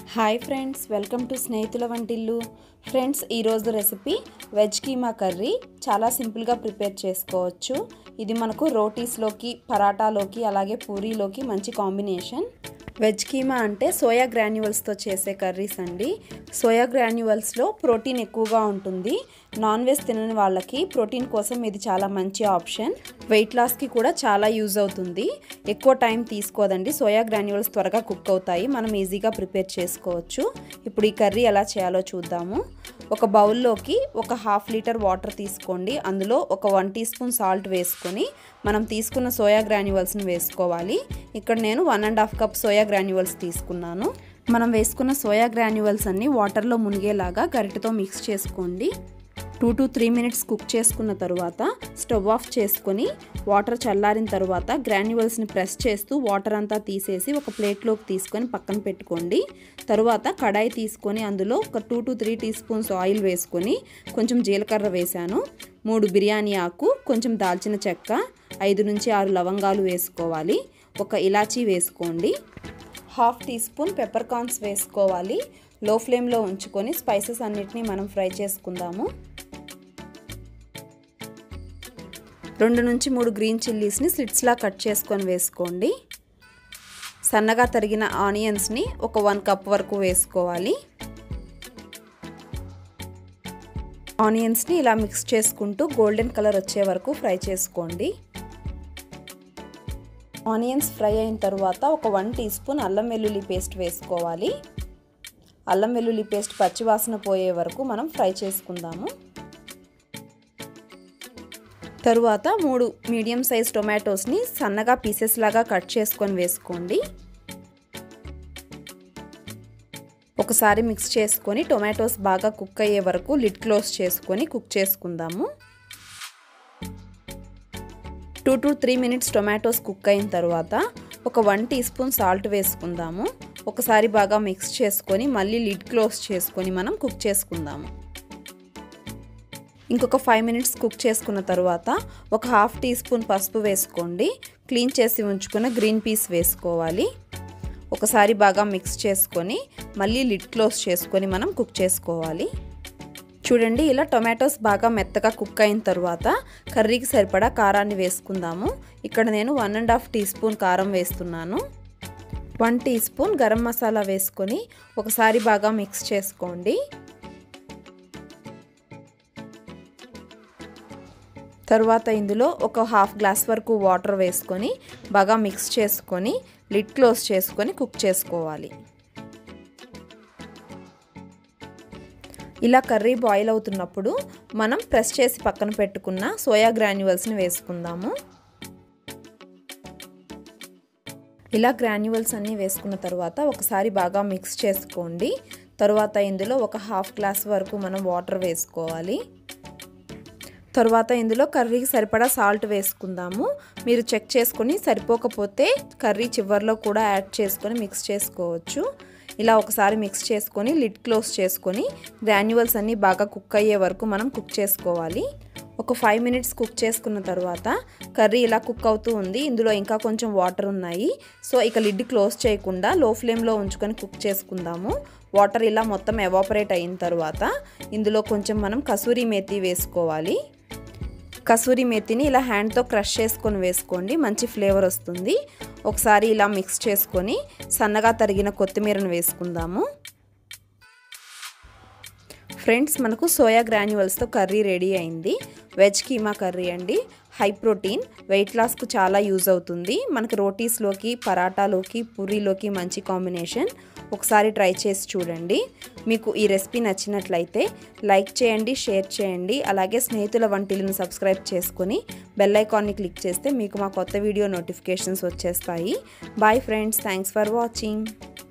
hi friends welcome to స్నేహితుల వంటిల్లు friends ఈరోజు రెసిపీ వెజ్ కీమా కర్రీ చాలా సింపుల్గా ప్రిపేర్ చేసుకోవచ్చు ఇది మనకు రోటీస్లోకి పరాటాలోకి అలాగే పూరీలోకి మంచి కాంబినేషన్ వెజ్ కీమా అంటే సోయా గ్రాన్యువల్స్తో చేసే కర్రీస్ అండి సోయా గ్రాన్యువల్స్లో ప్రోటీన్ ఎక్కువగా ఉంటుంది నాన్ వెజ్ తినని వాళ్ళకి ప్రోటీన్ కోసం ఇది చాలా మంచి ఆప్షన్ వెయిట్ లాస్కి కూడా చాలా యూజ్ అవుతుంది ఎక్కువ టైం తీసుకోదండి సోయా గ్రాన్యువల్స్ త్వరగా కుక్ అవుతాయి మనం ఈజీగా ప్రిపేర్ చేసుకోవచ్చు ఇప్పుడు ఈ కర్రీ ఎలా చేయాలో చూద్దాము ఒక బౌల్లోకి ఒక హాఫ్ లీటర్ వాటర్ తీసుకోండి అందులో ఒక వన్ టీ స్పూన్ సాల్ట్ వేసుకొని మనం తీసుకున్న సోయా గ్రాన్యువల్స్ని వేసుకోవాలి ఇక్కడ నేను one and half cup soya granules తీసుకున్నాను మనం వేసుకున్న సోయా గ్రాన్యువల్స్ అన్ని వాటర్లో మునిగేలాగా గరిటతో మిక్స్ చేసుకోండి two to three minutes cook చేసుకున్న తరువాత స్టవ్ ఆఫ్ చేసుకొని వాటర్ చల్లారిన తర్వాత గ్రాన్యువల్స్ని ప్రెస్ చేస్తూ వాటర్ అంతా తీసేసి ఒక ప్లేట్లోకి తీసుకొని పక్కన పెట్టుకోండి తరువాత కడాయి తీసుకొని అందులో ఒక two to three teaspoons oil వేసుకొని కొంచెం జీలకర్ర వేశాను మూడు బిర్యానీ ఆకు కొంచెం దాల్చిన చెక్క ఐదు నుంచి ఆరు లవంగాలు వేసుకోవాలి ఒక ఇలాచీ వేసుకోండి half teaspoon peppercorns వేసుకోవాలి లో ఫ్లేమ్లో ఉంచుకొని స్పైసెస్ అన్నిటినీ మనం ఫ్రై చేసుకుందాము రెండు నుంచి మూడు గ్రీన్ చిల్లీస్ని స్లిట్స్లా కట్ చేసుకొని వేసుకోండి సన్నగా తరిగిన ఆనియన్స్ని ఒక వన్ కప్ వరకు వేసుకోవాలి ఆనియన్స్ని ఇలా మిక్స్ చేసుకుంటూ గోల్డెన్ కలర్ వచ్చే వరకు ఫ్రై చేసుకోండి ఆనియన్స్ ఫ్రై అయిన తర్వాత ఒక వన్ టీ స్పూన్ అల్లం వెల్లుల్లి పేస్ట్ వేసుకోవాలి అల్లం వెల్లుల్లి పేస్ట్ పచ్చివాసన పోయే వరకు మనం ఫ్రై చేసుకుందాము తరువాత మూడు మీడియం సైజ్ టొమాటోస్ని సన్నగా పీసెస్ లాగా కట్ చేసుకొని వేసుకోండి ఒకసారి మిక్స్ చేసుకొని టొమాటోస్ బాగా కుక్ అయ్యే వరకు లిడ్ క్లోజ్ చేసుకొని కుక్ చేసుకుందాము two to three minutes tomatoes cook అయిన తర్వాత ఒక వన్ టీ స్పూన్ సాల్ట్ వేసుకుందాము ఒకసారి బాగా మిక్స్ చేసుకొని మళ్ళీ లిడ్ క్లోజ్ చేసుకొని మనం కుక్ చేసుకుందాము ఇంకొక ఫైవ్ మినిట్స్ కుక్ చేసుకున్న తర్వాత ఒక హాఫ్ టీ స్పూన్ పసుపు వేసుకోండి క్లీన్ చేసి ఉంచుకున్న గ్రీన్ పీస్ వేసుకోవాలి ఒకసారి బాగా మిక్స్ చేసుకొని మళ్ళీ లిడ్ క్లోజ్ చేసుకొని మనం కుక్ చేసుకోవాలి చూడండి ఇలా టొమాటోస్ బాగా మెత్తగా కుక్ అయిన తర్వాత కర్రీకి సరిపడా కారాన్ని వేసుకుందాము ఇక్కడ నేను one and half teaspoon కారం వేస్తున్నాను one teaspoon garam masala వేసుకొని ఒకసారి బాగా మిక్స్ చేసుకోండి తర్వాత ఇందులో ఒక హాఫ్ గ్లాస్ వరకు వాటర్ వేసుకొని బాగా మిక్స్ చేసుకొని లిడ్ క్లోజ్ చేసుకొని కుక్ చేసుకోవాలి ఇలా కర్రీ బాయిల్ అవుతున్నప్పుడు మనం ప్రెస్ చేసి పక్కన పెట్టుకున్న సోయా గ్రాన్యువల్స్ని వేసుకుందాము ఇలా గ్రాన్యువల్స్ అన్నీ వేసుకున్న తర్వాత ఒకసారి బాగా మిక్స్ చేసుకోండి తర్వాత ఇందులో ఒక హాఫ్ గ్లాస్ వరకు మనం వాటర్ వేసుకోవాలి తర్వాత ఇందులో కర్రీకి సరిపడా సాల్ట్ వేసుకుందాము మీరు చెక్ చేసుకొని సరిపోకపోతే కర్రీ చివరిలో కూడా యాడ్ చేసుకొని మిక్స్ చేసుకోవచ్చు ఇలా ఒకసారి మిక్స్ చేసుకొని లిడ్ క్లోజ్ చేసుకొని గ్రాన్యువల్స్ అన్నీ బాగా కుక్ అయ్యే వరకు మనం కుక్ చేసుకోవాలి ఒక ఫైవ్ మినిట్స్ కుక్ చేసుకున్న తర్వాత కర్రీ ఇలా కుక్ అవుతూ ఉంది ఇందులో ఇంకా కొంచెం వాటర్ ఉన్నాయి సో ఇక లిడ్ క్లోజ్ చేయకుండా లో ఫ్లేమ్లో ఉంచుకొని కుక్ చేసుకుందాము వాటర్ ఇలా మొత్తం ఎవాపరేట్ అయిన తర్వాత ఇందులో కొంచెం మనం కసూరి మేతి వేసుకోవాలి కసూరి మేతిని ఇలా హ్యాండ్తో క్రష్ చేసుకొని వేసుకోండి మంచి ఫ్లేవర్ వస్తుంది ఒకసారి ఇలా మిక్స్ చేసుకొని సన్నగా తరిగిన కొత్తిమీరను వేసుకుందాము ఫ్రెండ్స్ మనకు సోయా గ్రాన్యువల్స్తో కర్రీ రెడీ అయింది వెజ్ కీమా కర్రీ అండి హై ప్రోటీన్ వెయిట్ లాస్కు చాలా యూజ్ అవుతుంది మనకి రోటీస్లోకి పరాటాలోకి పూరీలోకి మంచి కాంబినేషన్ ఒకసారి ట్రై చేసి చూడండి మీకు ఈ రెసిపీ నచ్చినట్లయితే లైక్ చేయండి షేర్ చేయండి అలాగే స్నేహితుల వంటిలను సబ్స్క్రైబ్ చేసుకొని బెల్ ఐకాన్ని క్లిక్ చేస్తే మీకు మా కొత్త వీడియో నోటిఫికేషన్స్ వచ్చేస్తాయి bye friends thanks for watching